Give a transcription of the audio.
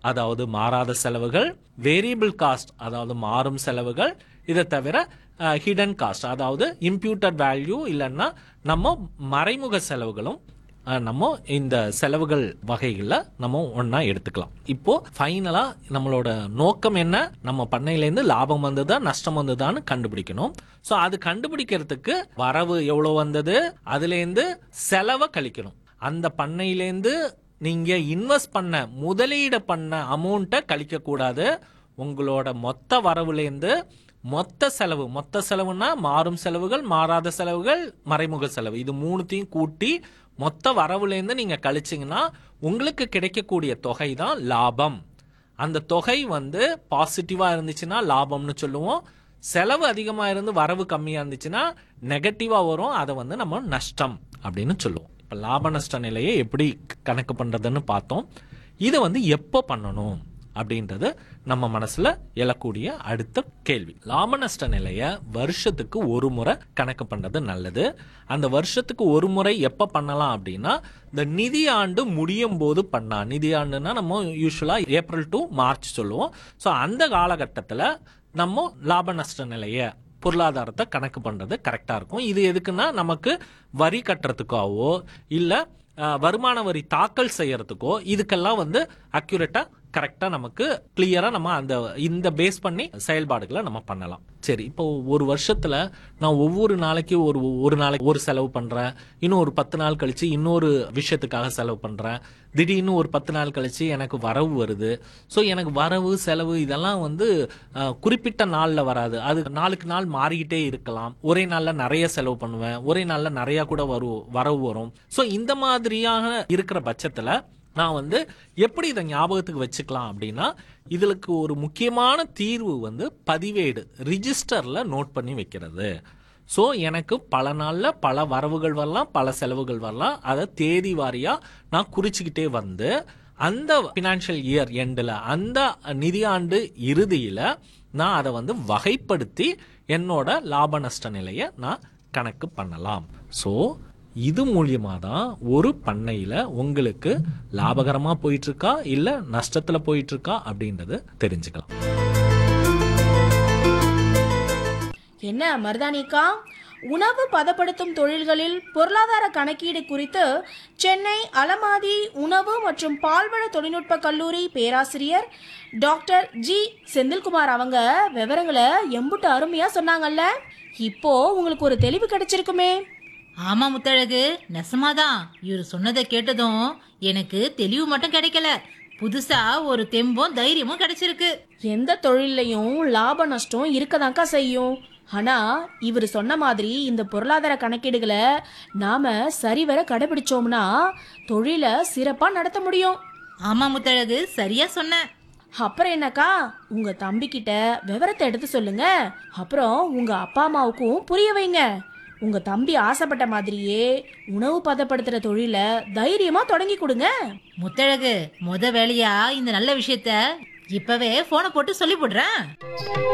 அதாவது மாறாத செலவுகள் வேரியபிள் காஸ்ட் அதாவது மாறும் செலவுகள் இதை தவிர ஹிடன் காஸ்ட் அதாவது இம்ப்யூட்டட் வேல்யூ இல்லைன்னா நம்ம மறைமுக செலவுகளும் அஹ், நம்ம இந்த செலவுகள் வகைகளில் நம்ம ஒன்றா எடுத்துக்கலாம் இப்போ ஃபைனலாக நம்மளோட நோக்கம் என்ன நம்ம பண்ணையிலேருந்து லாபம் வந்ததா நஷ்டம் வந்ததான்னு கண்டுபிடிக்கணும் ஸோ அது கண்டுபிடிக்கிறதுக்கு வரவு எவ்வளோ வந்தது அதுலேருந்து செலவை கழிக்கணும் அந்த பண்ணையிலேருந்து நீங்க இன்வெஸ்ட் பண்ண முதலீடு பண்ண அமௌண்ட்டை கழிக்க கூடாது உங்களோட மொத்த வரவுலேருந்து மொத்த செலவு மொத்த செலவுனா மாறும் செலவுகள் மாறாத செலவுகள் மறைமுக செலவு இது மூணுத்தையும் கூட்டி மொத்த வரவுலேருந்து நீங்க கழிச்சீங்கன்னா உங்களுக்கு கிடைக்கக்கூடிய தொகை தான் லாபம் அந்த தொகை வந்து பாசிட்டிவா இருந்துச்சுன்னா லாபம்னு சொல்லுவோம் செலவு அதிகமா இருந்து வரவு கம்மியா இருந்துச்சுன்னா நெகட்டிவா வரும் அதை வந்து நம்ம நஷ்டம் அப்படின்னு சொல்லுவோம் இப்ப லாப நஷ்ட நிலையை எப்படி கணக்கு பண்றதுன்னு பார்த்தோம் இதை வந்து எப்போ பண்ணணும் அப்படின்றது நம்ம மனசுல எழக்கூடிய அடுத்த கேள்வி லாப நஷ்ட நிலைய வருஷத்துக்கு ஒரு முறை கணக்கு பண்றது நல்லது அந்த வருஷத்துக்கு ஒரு முறை எப்ப பண்ணலாம் அப்படின்னா இந்த நிதி ஆண்டு முடியும் போது பண்ணா நிதி ஆண்டுனா நம்ம யூஸ்வலா ஏப்ரல் டு மார்ச் சொல்லுவோம் ஸோ அந்த காலகட்டத்தில் நம்ம லாப நஷ்ட நிலைய பொருளாதாரத்தை கணக்கு பண்றது கரெக்டா இருக்கும் இது எதுக்குன்னா நமக்கு வரி கட்டுறதுக்காவோ இல்ல அஹ், வருமான வரி தாக்கல் செய்யறதுக்கோ இதுக்கெல்லாம் வந்து அக்யூரேட்டா கரெக்டா நமக்கு கிளியரா நம்ம அந்த இந்த பேஸ் பண்ணி செயல்பாடுகளை நம்ம பண்ணலாம் சரி இப்போ ஒரு வருஷத்துல நான் ஒவ்வொரு நாளைக்கு ஒரு ஒரு நாளைக்கு ஒரு செலவு பண்றேன் இன்னும் ஒரு பத்து நாள் கழிச்சு இன்னொரு விஷயத்துக்காக செலவு பண்றேன் திடீர்னு ஒரு பத்து நாள் கழிச்சு எனக்கு வரவு வருது ஸோ எனக்கு வரவு செலவு இதெல்லாம் வந்து அஹ், குறிப்பிட்ட நாளில் வராது அது நாளுக்கு நாள் மாறிக்கிட்டே இருக்கலாம் ஒரே நாளில் நிறைய செலவு பண்ணுவேன் ஒரே நாளில் நிறைய கூட வரு வரவு வரும் ஸோ இந்த மாதிரியாக இருக்கிற பட்சத்தில் நான் வந்து எப்படி இதை ஞாபகத்துக்கு வச்சுக்கலாம் அப்படின்னா இதுக்கு ஒரு முக்கியமான தீர்வு வந்து பதிவேடு ரிஜிஸ்டரில் நோட் பண்ணி வைக்கிறது ஸோ எனக்கு பல நாளில் பல வரவுகள் வரலாம் பல செலவுகள் வரலாம் அதை தேதி வாரியாக நான் குறிச்சிக்கிட்டே வந்து அந்த ஃபினான்ஷியல் இயர் எண்டில் அந்த நிதியாண்டு இறுதியில் நான் அதை வந்து வகைப்படுத்தி என்னோட லாப நஷ்ட நிலையை நான் கணக்கு பண்ணலாம் ஸோ இது மூலியமா தான் ஒரு பண்ணையில உங்களுக்கு லாபகரமா போயிட்டு இருக்கா இல்ல நஷ்டத்துல போயிட்டு இருக்கா அப்படின்றது தெரிஞ்சுக்கலாம் என்ன மருதானிக்கா உணவு பதப்படுத்தும் தொழில்களில் பொருளாதார கணக்கீடு குறித்து சென்னை அலமாதி உணவு மற்றும் பால்வள தொழில்நுட்ப கல்லூரி பேராசிரியர் டாக்டர் ஜி செந்தில்குமார் அவங்க விவரங்களை எம்புட்டு அருமையா சொன்னாங்கல்ல இப்போ உங்களுக்கு ஒரு தெளிவு கிடைச்சிருக்குமே ஆமா முத்தழகு நெசமாதான் இவர் சொன்னதை கேட்டதும் எனக்கு தெளிவு மட்டும் கிடைக்கல புதுசா ஒரு தெம்பும் தைரியமும் கிடைச்சிருக்கு எந்த தொழில்லையும் லாப நஷ்டம் இருக்கதாக்கா செய்யும் ஆனா இவர் சொன்ன மாதிரி இந்த பொருளாதார கணக்கீடுகளை நாம சரிவர கடைபிடிச்சோம்னா தொழிலை சிறப்பா நடத்த முடியும் ஆமா முத்தழகு சரியா சொன்ன அப்புறம் என்னக்கா உங்க தம்பி கிட்ட விவரத்தை எடுத்து சொல்லுங்க அப்புறம் உங்க அப்பா அம்மாவுக்கும் புரிய வைங்க உங்க தம்பி ஆசைப்பட்ட மாதிரியே உணவு பதப்படுத்துற தொழிலை தைரியமா தொடங்கி கொடுங்க முத்தழகு முத வேலையா இந்த நல்ல விஷயத்த இப்பவே போனை போட்டு சொல்லி போடுறேன்